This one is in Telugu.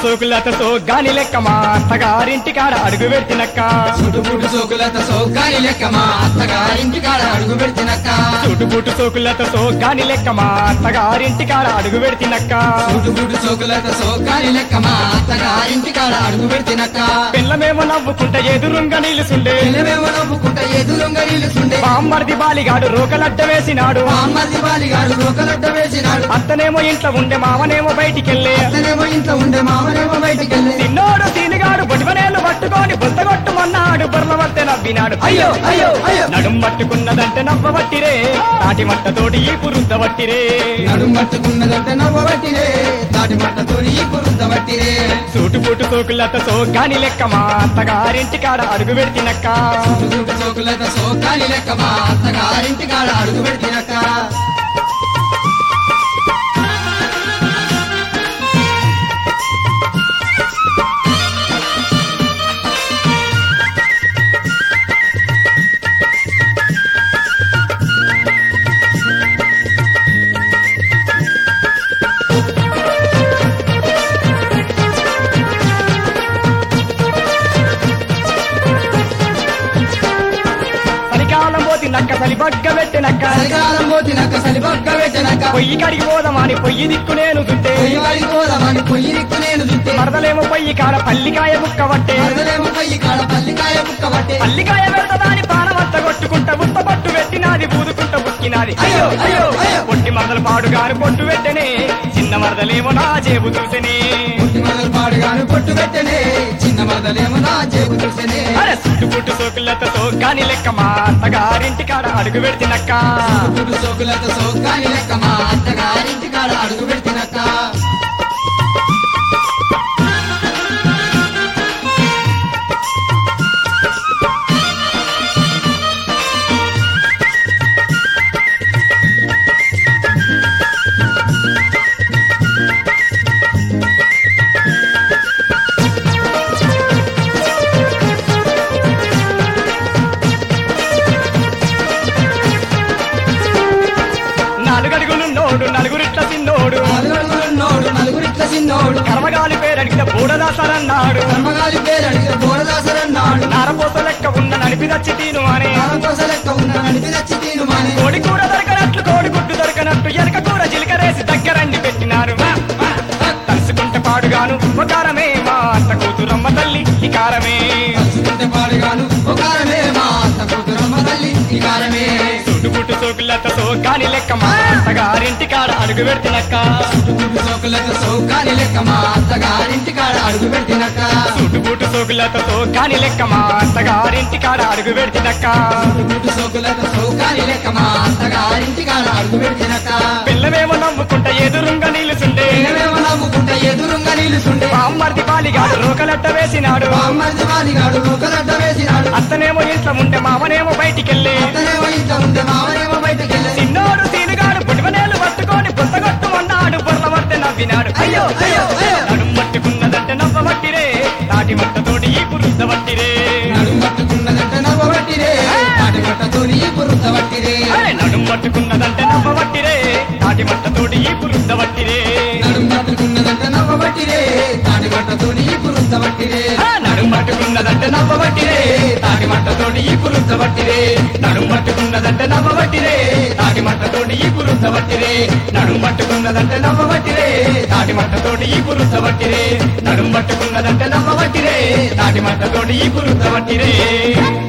సోకులతో గాని లెక్క మా అత్తగారింటి కాడ అడుగు పెట్టినక్క చుట్టుపుట్టు సోకులతో సోకాని లెక్క మా అత్తగారింటి కాడ అడుగు పెడితినక్క చుట్టుపుట్టు సోకులతో గాని లెక్క మా అత్తగారింటి కాడ అడుగు పెట్టినక్క చుట్టుపుట్టు సోకులతో సోకాని లెక్క మా అత్తగారింటి కాడ అడుగు పెడితినక్క పిల్లమేమో నవ్వుకుంటే ఎదురుంగా నిలుసుండే పిల్లమేమో నవ్వుకుంట ఎదురుంగ నిలుసుండే బామ్మర్ది బాలిగాడు రోకలడ్డ వేసినాడు బామ్మది బాలిగాడు రోకలడ్డ వేసినాడు అత్తనేమో ఇంట్లో ఉండే మామనేమో బయటికెళ్ళే అతనేమో ఇంట్లో ఉండే మామనేమో బయటికెళ్ళి తిన్నోడు సీనిగాడు బొటివనేలు పట్టుకొని బుద్ధగొట్టుమన్నాడు బొర్లవత్తే నవ్వినాడు అయ్యో అయ్యో అయ్యో నడుం పట్టుకున్నదంటే నవ్వబట్టిరే తాటి మట్టతోటి ఈ పురుద్దబట్టిరే నడుం పట్టుకున్నదంటే నవ్వబట్టిరే తాటి మట్టతో ఈ పురుద్దబట్టిరే సూటుపూటు సోకులతో సోగాని లెక్క మా అత్తగారింటి కాడ అడుగు పెడితినక్క చుట్టుపుట్టు సోకులతో సోకాని లెక్క మా అత్తగారింటి కాడ అడుగు పెడితినక్క చలికాలం పోతి నక్క చలిబగ్గ పెట్టినక్క చలికాలం పోతినక్క సలిపక్క పెట్టినక్క పొయ్యి కడిగి పోదామని పొయ్యి దిక్కు నేను దుట్టే పొయ్యి వాడి పోదామని పొయ్యి దిక్కు నేను దుట్టే మరదలేమో పొయ్యి కాడ పల్లికాయ ముక్క పట్టే మరదలేమో పొయ్యి కాడ పల్లికాయ ముక్క పట్టే పల్లికాయ పెడతదాని పానమంత కొట్టుకుంట ఉత్త పట్టు పెట్టినాది బూదుకుంట బుక్కినాది అయ్యో అయ్యో అయ్యో పొట్టి మరదలు పాడుగాను పొట్టు పెట్టనే చిన్న మరదలేమో నా జేబు చూసనే పుట్టి మొదలు పాడుగాను పొట్టు పెట్టనే చిన్న మరదలేమో నా జేబు చూసనే అరే సుట్టుపుట్టు సోకులతో కాని లెక్క మా అత్తగారింటి కాడ అడుగు పెడితినక్క పుట్టు సోకులతో సోకాని లెక్క మా అత్తగారింటి కాడ అడుగు పెట్టినక్క నాలుగడుగులు నోడు నలుగురిట్ల తిన్నోడు నలుగురున్నోడు నలుగురిట్ల చిన్నోడు కర్మగాలి పేరడిగిన బూడదాసరన్నాడు కర్మగాలి పేరు అడిగిన బోడదాసరన్నాడు నారపోస లెక్క ఉన్న నడిపిదచ్చి తీను అనే నారకోస లెక్క ఉన్న నడిపి నచ్చి తీను మాని కోడి కూర దొరకనట్లు కోడి గుడ్డు దొరకనట్టు ఎనక కూర జీలకరేసి దగ్గరండి పెట్టినారు వా, వా, వా. తలుసుకుంటే పాడుగాను ఒకరమే మా అత్త కూతురమ్మ తల్లి ఈ కారమే తలుచుకుంటే పాడుగాను ఒకారమే మా అత్త కూతురమ్మ తల్లి ఈ కారమే చుట్టుపుట్టు సోకులతో సోకాని లెక్క మా అత్తగారింటి కాడ అడుగు పెడితినక్క చుట్టుపుట్టు సోకులతో సోకాని లెక్క మా అత్తగారింటి కాడ అడుగు పెట్టినక్క చుట్టుపుట్టు సోకులతో సోకాని లెక్క మా అత్తగారింటి కాడ అడుగు పెడితినక్క చుట్టుపుట్టు సోకులతో సోకాని లెక్క మా అత్తగారింటి కాడ అడుగు పెట్టినక్క పిల్లమేమో నవ్వుకుంటా ఎదురుంగా నిలుచుండే పిల్లమేమో నవ్వుకుంటే ఎదురుంగా నిలుసుండే బామ్మర్ది బాలిగాడు రోకలట్ట వేసినాడు బామ్మది వాలిగాడు నూకలడ్డ వేసినాడు అత్తనేమో ఇంట్లో ఉంటే మామనేమో బయటికెళ్ళి అతనేమో ఇంట్లో ఉంటే మామనేమో బయటకెళ్ళి చిన్నోడు సీనుగాడు పుట్టుమనేలు పట్టుకొని బుత్తగొట్టుమన్నాడు బొర్లవర్తె నవ్వినాడు అయ్యో అయ్యో అయ్యో నడుం పట్టుకున్నదంటే నవ్వబట్టిరే తాటి మట్టతోటి ఈ పురుద్ద బట్టిరే నడుం పట్టుకున్నదంటే నవ్వబట్టిరే తాటి మట్టతో నీ పురుత బట్టిరే అరే నడుం పట్టుకున్నదంటే నవ్వబట్టిరే తాటి మట్టతోటి ఈ పురుద్ద బట్టిరే నడుం పట్టుకున్నదంటే నవ్వబట్టిరే తాటి మట్టతో నీ పురుత బట్టిరే ఆ, నడుం పట్టుకున్నదంటే నవ్వబట్టిరే తాటి మట్టతోటి ఈ పురుద్ద బట్టిరే నడుం పట్టుకున్నదంటే నవ్వబట్టిరే తాటి మట్టతోటి ఈ పురుద్ద బట్టిరే నడుం పట్టుకున్నదంటే నవ్వబట్టిరే తాటి మట్టతోటి ఈ పురుద్ద బట్టిరే నడుం పట్టుకున్నదంటే నవ్వబట్టిరే తాటి మట్టతోటి ఈ పురుద్ద బట్టిరే